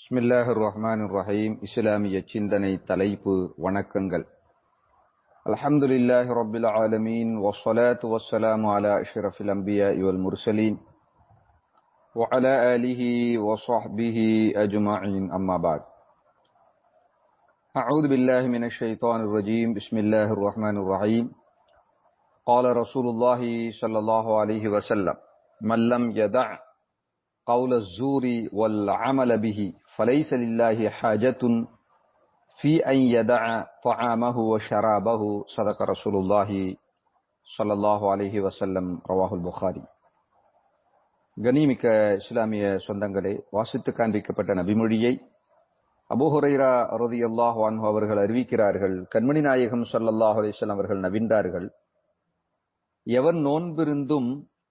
பிஸ்மில்லாஹிர் ரஹ்மானிர் ரஹீம் இஸ்லாமிய சிந்தனை தலைப்பு வணக்கங்கள் அல்ஹம்துலில்லாஹி ரப்பில் ஆலமீன் வஸ்ஸலாத்து வஸ்ஸலாமு அலா அஷ்ரஃபில் அன்பியாஇ வல் முர்சலீன் وعلى آله وصحبه أجمعين أما بعد أعوذ بالله من الشيطان الرجيم بسم الله الرحمن الرحيم قال رسول الله صلى الله عليه وسلم من لم يدع قول الزور والعمل به فليس لله حاجة في أن يدع طعامه وشرابه صدق رسول الله صلى الله عليه وسلم رواه البخاري கனிமிக்க இஸ்லாமிய சொந்தங்களே வாசித்து காண்பிக்கப்பட்ட நபிமொழியை அபூஹுரைரா ரதி அல்லாஹ் அன்ஹு அவர்கள் அறிவிக்கிறார்கள் கண்மணி நாயகம் சல்லல்லாஹ் அலிஸ்லாம் அவர்கள் நவின்றார்கள் எவர் நோன்பிருந்தும்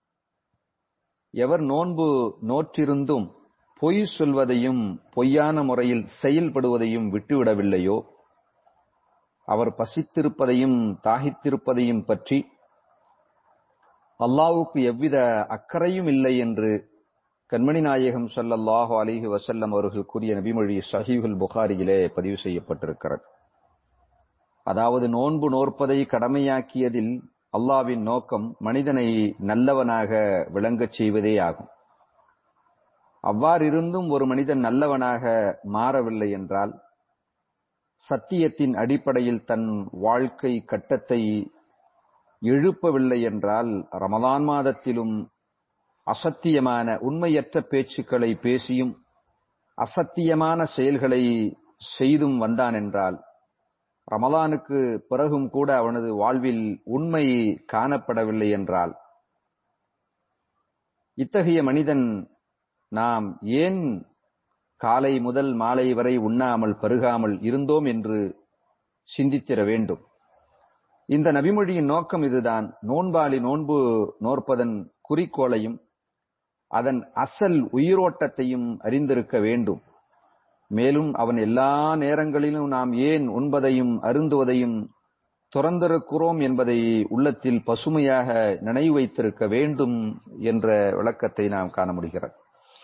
எவர் நோன்பு நோற்றிருந்தும் பொய் சொல்வதையும் பொய்யான முறையில் செயல்படுவதையும் விட்டுவிடவில்லையோ அவர் பசித்திருப்பதையும் தாகித்திருப்பதையும் பற்றி அல்லாவுக்கு எவ்வித அக்கறையும் இல்லை என்று கண்மணி நாயகம் சல்லல்லாஹு அலிஹி வசல்லம் அவர்கள் கூறிய நபிமொழி சஹீஹுல் புகாரியிலே பதிவு செய்யப்பட்டிருக்கிறது அதாவது நோன்பு நோற்பதை கடமையாக்கியதில் அல்லாவின் நோக்கம் மனிதனை நல்லவனாக விளங்கச் செய்வதே ஆகும் அவ்வாறிருந்தும் ஒரு மனிதன் நல்லவனாக மாறவில்லை என்றால் சத்தியத்தின் அடிப்படையில் தன் வாழ்க்கை கட்டத்தை எழுப்பவில்லை என்றால் ரமதான் மாதத்திலும் அசத்தியமான உண்மையற்ற பேச்சுக்களை பேசியும் அசத்தியமான செயல்களை செய்தும் வந்தான் என்றால் ரமலானுக்கு பிறகும் கூட அவனது வாழ்வில் உண்மை காணப்படவில்லை என்றால் இத்தகைய மனிதன் நாம் ஏன் காலை முதல் மாலை வரை உண்ணாமல் பருகாமல் இருந்தோம் என்று சிந்தித்திட வேண்டும் இந்த நபிமொழியின் நோக்கம் இதுதான் நோன்பாளி நோன்பு நோற்பதன் குறிக்கோளையும் அதன் அசல் உயிரோட்டத்தையும் அறிந்திருக்க வேண்டும் மேலும் அவன் எல்லா நேரங்களிலும் நாம் ஏன் உண்பதையும் அருந்துவதையும் துறந்திருக்கிறோம் என்பதை உள்ளத்தில் பசுமையாக நினைவு வைத்திருக்க வேண்டும் என்ற விளக்கத்தை நாம் காண முடிகிறது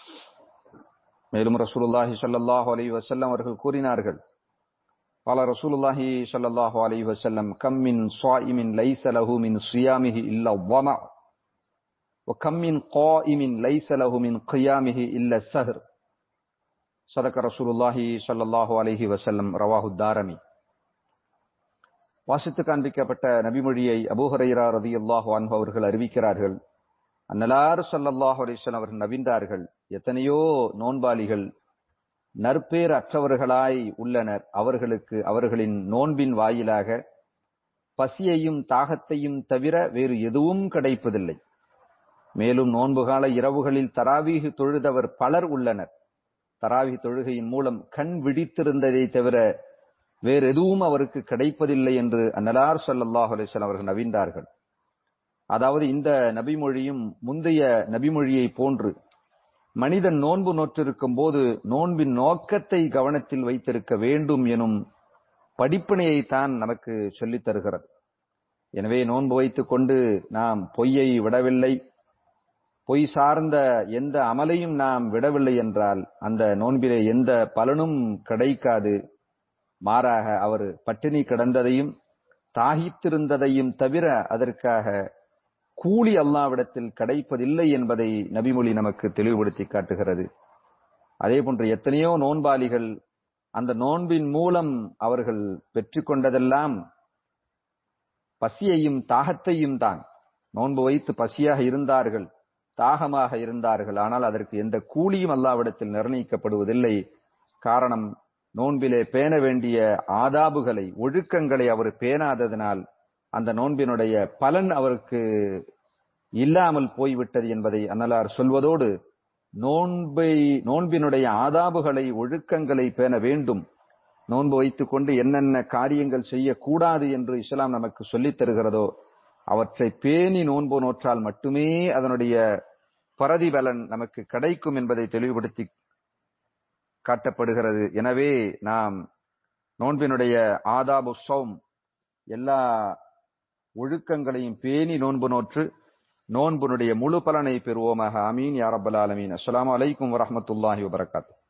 மேலும் ரசூலுல்லாஹி ஸல்லல்லாஹு அலைஹி வஸல்லம் அவர்கள் கூறினார்கள் قال رسول الله صلى الله عليه وسلم كم من صائم ليس له من صيامه إلا الظمأ وكم من قائم ليس له من قيامه إلا السهر صدق رسول الله صلى الله عليه وسلم رواه الدارمي வாசித்து காண்பிக்கப்பட்ட நபிமொழியை அபூஹரைரா ரதி அல்லாஹு அன்பு அவர்கள் அறிவிக்கிறார்கள் அன்னலார் சல்லல்லாஹு அலிஸ்லாம் அவர்கள் நவின்றார்கள் எத்தனையோ நோன்பாளிகள் நற்பேர் அற்றவர்களாய் உள்ளனர் அவர்களுக்கு அவர்களின் நோன்பின் வாயிலாக பசியையும் தாகத்தையும் தவிர வேறு எதுவும் கிடைப்பதில்லை மேலும் நோன்புகால இரவுகளில் தராவீகு தொழுதவர் பலர் உள்ளனர் தராவி தொழுகையின் மூலம் கண் விழித்திருந்ததை தவிர வேறு எதுவும் அவருக்கு கிடைப்பதில்லை என்று அன்னலார் சல்லாஹ் அலிஸ்லாம் அவர்கள் நவின்றார்கள் அதாவது இந்த நபிமொழியும் முந்தைய நபிமொழியை போன்று மனிதன் நோன்பு நோற்றிருக்கும் போது நோன்பின் நோக்கத்தை கவனத்தில் வைத்திருக்க வேண்டும் எனும் படிப்பினையை தான் நமக்கு சொல்லித் தருகிறது எனவே நோன்பு வைத்துக் கொண்டு நாம் பொய்யை விடவில்லை பொய் சார்ந்த எந்த அமலையும் நாம் விடவில்லை என்றால் அந்த நோன்பிலே எந்த பலனும் கிடைக்காது மாறாக அவர் பட்டினி கிடந்ததையும் தாகித்திருந்ததையும் தவிர அதற்காக கூலி அல்லாவிடத்தில் கிடைப்பதில்லை என்பதை நபிமொழி நமக்கு தெளிவுபடுத்தி காட்டுகிறது அதே போன்று எத்தனையோ நோன்பாளிகள் அந்த நோன்பின் மூலம் அவர்கள் பெற்றுக்கொண்டதெல்லாம் பசியையும் தாகத்தையும் தான் நோன்பு வைத்து பசியாக இருந்தார்கள் தாகமாக இருந்தார்கள் ஆனால் அதற்கு எந்த கூலியும் அல்லாவிடத்தில் நிர்ணயிக்கப்படுவதில்லை காரணம் நோன்பிலே பேண வேண்டிய ஆதாபுகளை ஒழுக்கங்களை அவர் பேணாததனால் அந்த நோன்பினுடைய பலன் அவருக்கு இல்லாமல் போய்விட்டது என்பதை அன்னலார் சொல்வதோடு நோன்பை நோன்பினுடைய ஆதாபுகளை ஒழுக்கங்களை பேண வேண்டும் நோன்பு வைத்துக் கொண்டு என்னென்ன காரியங்கள் செய்யக்கூடாது என்று இஸ்லாம் நமக்கு சொல்லித் தருகிறதோ அவற்றை பேணி நோன்பு நோற்றால் மட்டுமே அதனுடைய பரதிபலன் நமக்கு கிடைக்கும் என்பதை தெளிவுபடுத்தி காட்டப்படுகிறது எனவே நாம் நோன்பினுடைய ஆதாபு சௌம் எல்லா ஒழுக்கங்களையும் பேணி நோன்பு நோற்று நோன்புனுடைய முழு பலனை பெறுவோமாக அமீன் யாரப்பல் ஆலமீன் அஸ்லாம் அலைக்கும் வரமத்துல்லாஹி வபரகாத்து